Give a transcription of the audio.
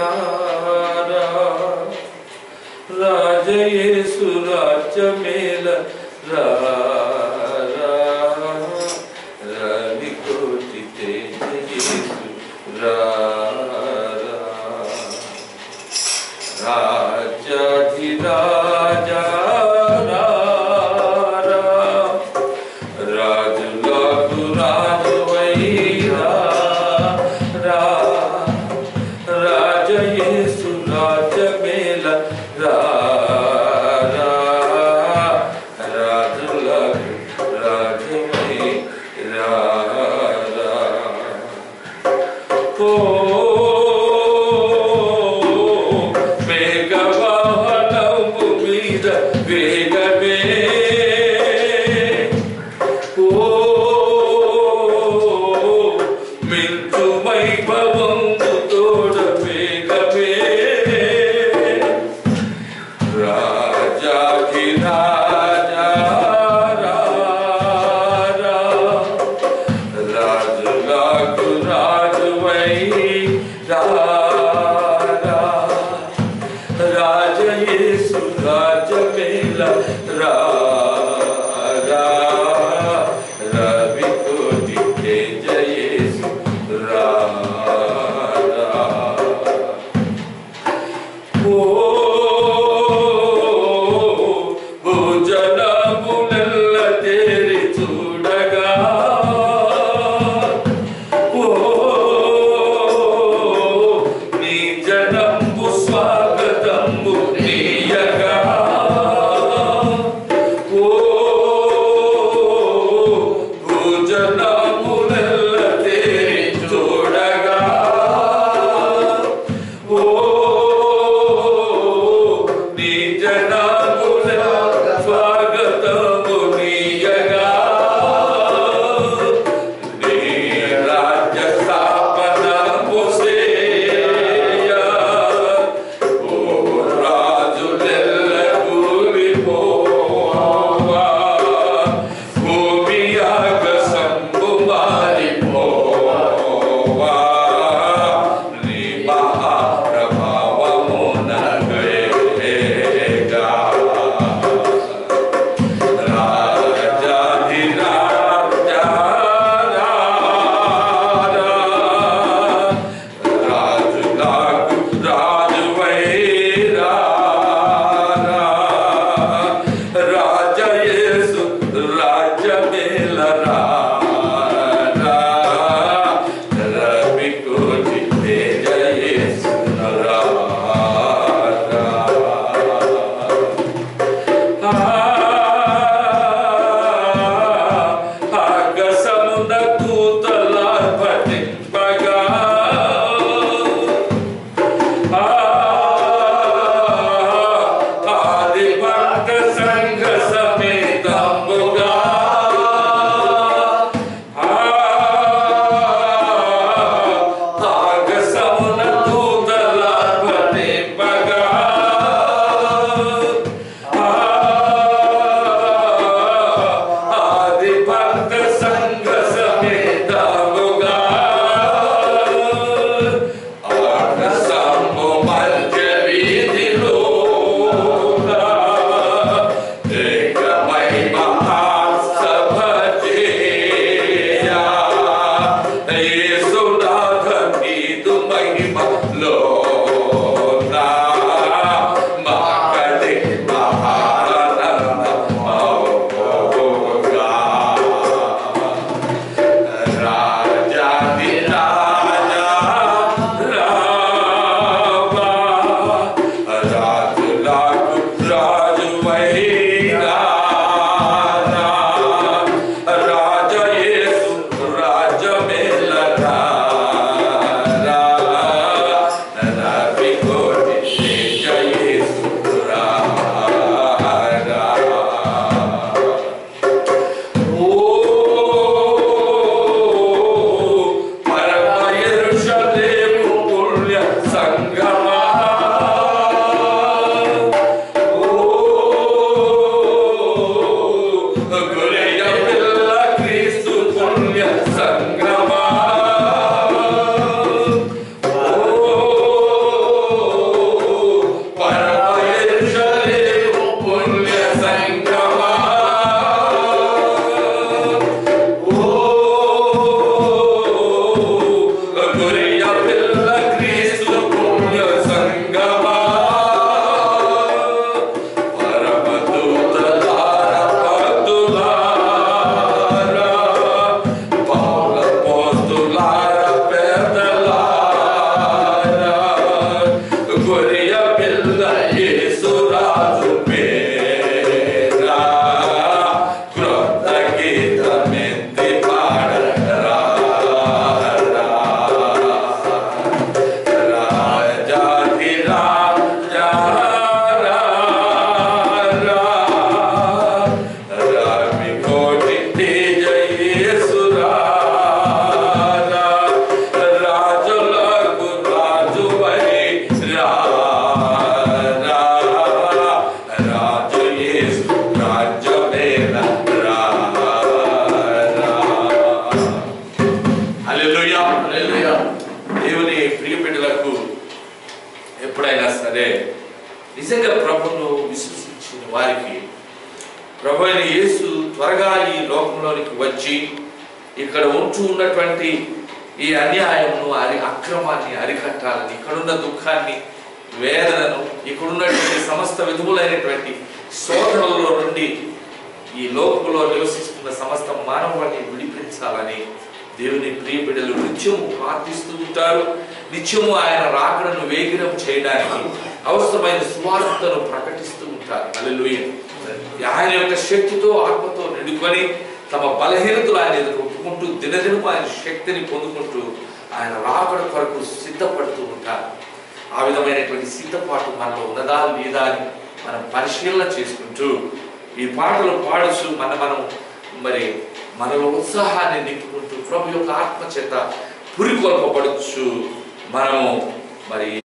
రాజయేసు రాజ్యమేల రా రా, రవి కోటి తేజ యేసు రా రా. రాజాధిరాజా రా రా. రాజులకు రాజువైరా రా రాజయేసు రాజమేల రా రా రాజులకు రాజమై రా రా ఓ మేఘవాహనము మీద వేగమే ఓ మించు వైభవము తోడ వేగమే రాజాకి రాజా రా రా. రాజులకు రాజువై రా రా. రాజయేసు రాజమేల రా రా. రవి కోటి తేజయేసు రా రా. ఓ భుజనములెల్ల తేరి చూడగా ఓ ప్రియులారా దేవుని ప్రియ బిడ్డలకు ఎప్పుడైనా సరే నిజంగా ప్రభువును విశ్వసించిన వారికి ప్రభు అయిన యేసు త్వరగా ఈ లోకంలోనికి వచ్చి ఇక్కడ ఉంటూ ఉన్నటువంటి ఈ అన్యాయమును అరి అక్రమాన్ని అరికట్టాలని ఇక్కడున్న దుఃఖాన్ని వేదనను ఇక్కడున్నటువంటి సమస్త విధములైనటువంటి శోధనలలో నుండి ఈ లోకంలో నివసిస్తున్న సమస్త మానవాళిని విడిపించాలని దేవుని ప్రియ బిడ్డలు నిత్యము ప్రార్థిస్తూ ఉంటారు నిత్యము ఆయన రాకడను వేగిరం చేయడానికి అవసరమైన స్వార్థను ప్రకటిస్తూ ఉంటారు అల్లెలుయ్య ఆయన యొక్క శక్తితో ఆత్మతో నిండుకొని తమ బలహీనతలు ఆయన ఎదురు ఒప్పుకుంటూ దినదినము ఆయన శక్తిని పొందుకుంటూ ఆయన రాకడ కొరకు సిద్ధపడుతూ ఉంటారు ఆ విధమైనటువంటి సిద్ధపాటు మనలో ఉన్నదా లేదా అని మనం పరిశీలన చేసుకుంటూ ఈ పాటలు పాడుచు మన మనం మరి మనలో ఉత్సాహాన్ని నింపుకుంటూ ప్రభు యొక్క ఆత్మ చేత పురికొల్పబడుచు మనము మరి